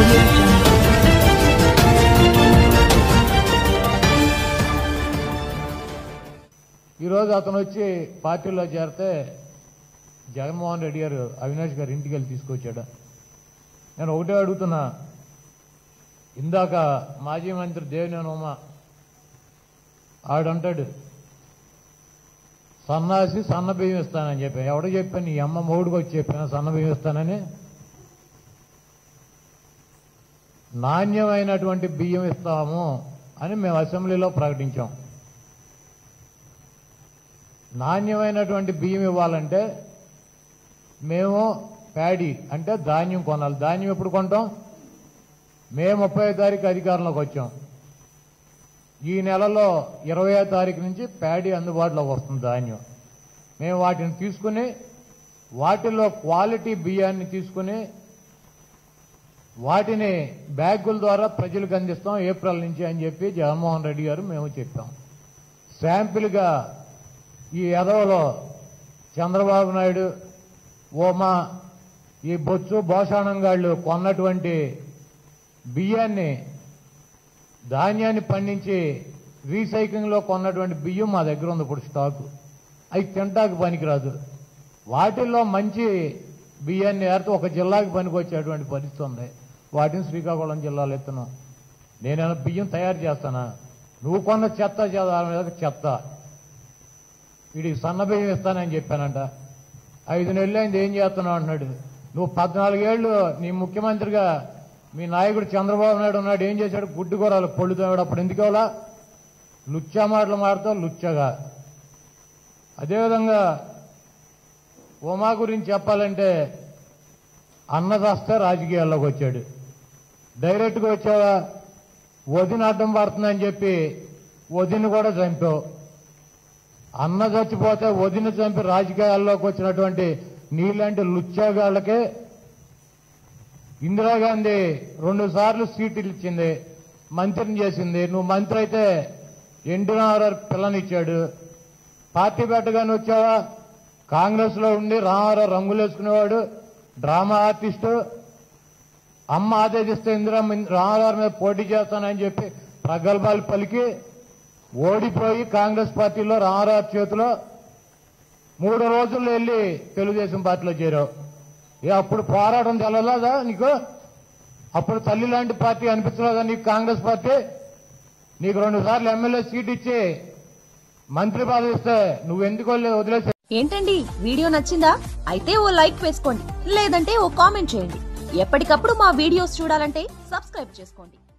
audio jungle. ఈరోజు అతను వచ్చి పార్టీలో చేరితే జగన్మోహన్ రెడ్డి గారు అవినాష్ గారు ఇంటికి వెళ్ళి తీసుకొచ్చాడు నేను ఒకటే అడుగుతున్నా ఇందాక మాజీ మంత్రి దేవినేని ఉమ ఆడంటాడు సన్నాసి సన్న బియ్యం ఇస్తానని చెప్పి ఎవడో చెప్పాను నీ అమ్మ మూడుకు వచ్చి చెప్పిన సన్న బియ్యం ఇస్తానని నాణ్యమైనటువంటి బియ్యం ఇస్తాము అని మేము అసెంబ్లీలో ప్రకటించాం నాణ్యమైనటువంటి బియ్యం ఇవ్వాలంటే మేము ప్యాడీ అంటే ధాన్యం కొనాలి ధాన్యం ఎప్పుడు కొంటాం మే ముప్పై తారీఖు అధికారంలోకి వచ్చాం ఈ నెలలో ఇరవై తారీఖు నుంచి ప్యాడీ అందుబాటులోకి వస్తుంది ధాన్యం మేము వాటిని తీసుకుని వాటిలో క్వాలిటీ బియ్యాన్ని తీసుకుని వాటిని బ్యాగుల ద్వారా ప్రజలకు అందిస్తాం ఏప్రిల్ నుంచి అని చెప్పి జగన్మోహన్ రెడ్డి గారు మేము చెప్పాం శాంపిల్గా ఈ ఎదవలో చంద్రబాబు నాయుడు ఓమా ఈ బొచ్చు భోషాణంగాళ్ళు కొన్నటువంటి బియ్యాన్ని ధాన్యాన్ని పండించి రీసైక్లింగ్లో కొన్నటువంటి బియ్యం మా దగ్గర ఉంది ఇప్పుడు స్టాకు అవి తింటాకు పనికిరాదు వాటిల్లో మంచి బియ్యాన్ని ఏరితే ఒక జిల్లాకి పనికొచ్చేటువంటి పరిస్థితి ఉంది వాటిని శ్రీకాకుళం జిల్లాలో ఎత్తున్నాం నేనైనా బియ్యం తయారు చేస్తానా నువ్వు కొన్న చెత్త చేద్దాం చెత్త వీడికి సన్న బియ్యం ఇస్తానని చెప్పానంట ఐదు నెలలు అయింది ఏం చేస్తున్నావు అంటున్నాడు నువ్వు పద్నాలుగేళ్లు నీ ముఖ్యమంత్రిగా మీ నాయకుడు చంద్రబాబు నాయుడు ఉన్నాడు ఏం చేశాడు గుడ్డు కూరలు పొళ్ళు తోమాడు అప్పుడు ఎందుకు అవలా లుచ్చా మాటలు మాడతావు లుచ్చగా అదేవిధంగా ఉమా గురించి చెప్పాలంటే అన్నదాస్తే రాజకీయాల్లోకి వచ్చాడు డైరెక్ట్గా వచ్చావా వదిన అడ్డం పడుతుందని చెప్పి వదిన కూడా చంపావు అన్న చచ్చిపోతే వదిన చంపి రాజకీయాల్లోకి వచ్చినటువంటి నీలాంటి లుచ్చాగాళ్ళకే ఇందిరాగాంధీ రెండు సార్లు సీట్లు ఇచ్చింది మంత్రిని చేసింది నువ్వు మంత్రి అయితే ఎన్టీ రామారావు పిల్లనిచ్చాడు పార్టీ పెట్టగానే వచ్చావా కాంగ్రెస్ లో ఉండి రామారావు రంగులు వేసుకునేవాడు డ్రామా ఆర్టిస్టు అమ్మ ఆదేశిస్తే ఇందిరా రామారావు మీద పోటీ చేస్తానని చెప్పి ప్రగల్భాలు పలికి ఓడిపోయి కాంగ్రెస్ పార్టీలో రామారావు చేతిలో మూడు రోజుల్లో వెళ్ళి తెలుగుదేశం పార్టీలో చేరావు ఏ అప్పుడు పోరాటం తెలలేదా నీకు అప్పుడు తల్లి లాంటి పార్టీ అనిపించలేదా నీకు కాంగ్రెస్ పార్టీ నీకు రెండు సార్లు ఎమ్మెల్యే సీట్ ఇచ్చి మంత్రి పదవి ఇస్తే నువ్వు ఎందుకు వదిలేసి ఏంటండి వీడియో నచ్చిందా అయితే ఓ లైక్ వేసుకోండి లేదంటే ఓ కామెంట్ చేయండి ఎప్పటికప్పుడు మా వీడియోస్ చూడాలంటే సబ్స్క్రైబ్ చేసుకోండి